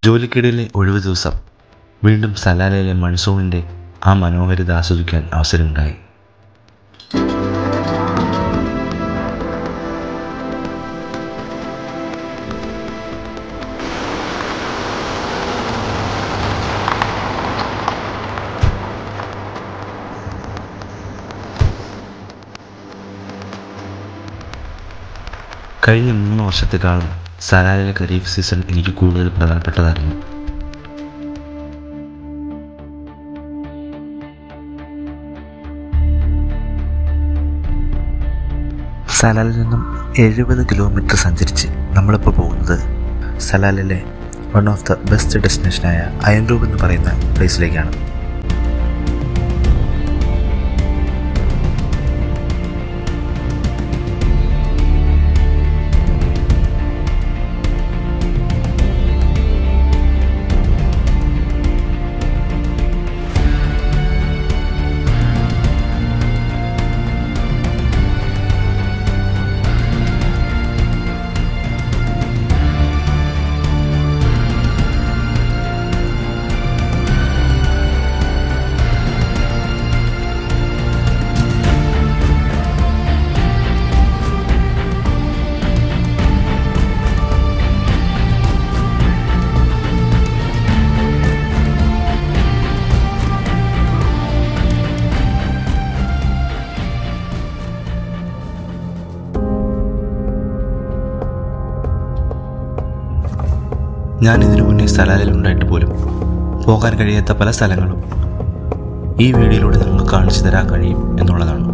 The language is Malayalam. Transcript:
ജോലിക്കിടയിലെ ഒഴിവ് ദിവസം വീണ്ടും സലാലയിലെ മൺസൂണിൻ്റെ ആ മനോഹരിത ആസ്വദിക്കാൻ അവസരമുണ്ടായി കഴിഞ്ഞ മൂന്ന് വർഷത്തെക്കാളും സലാലിലെ ഖരീഫ് സീസൺ എനിക്ക് കൂടുതൽ പ്രധാനപ്പെട്ടതായിരുന്നു സലാലിൽ നിന്നും എഴുപത് കിലോമീറ്റർ സഞ്ചരിച്ച് നമ്മളിപ്പോൾ പോകുന്നത് സലാലിലെ വൺ ഓഫ് ദ ബെസ്റ്റ് ഡെസ്റ്റിനേഷനായ അയൻറൂബ് എന്ന് പറയുന്ന പ്ലേസിലേക്കാണ് ഞാൻ ഇതിനു മുന്നേ സലാലിൽ ഉണ്ടായിട്ട് പോലും പോകാൻ കഴിയാത്ത പല സ്ഥലങ്ങളും ഈ വീഡിയോയിലൂടെ നിങ്ങൾക്ക് കാണിച്ചു തരാൻ കഴിയും എന്നുള്ളതാണ്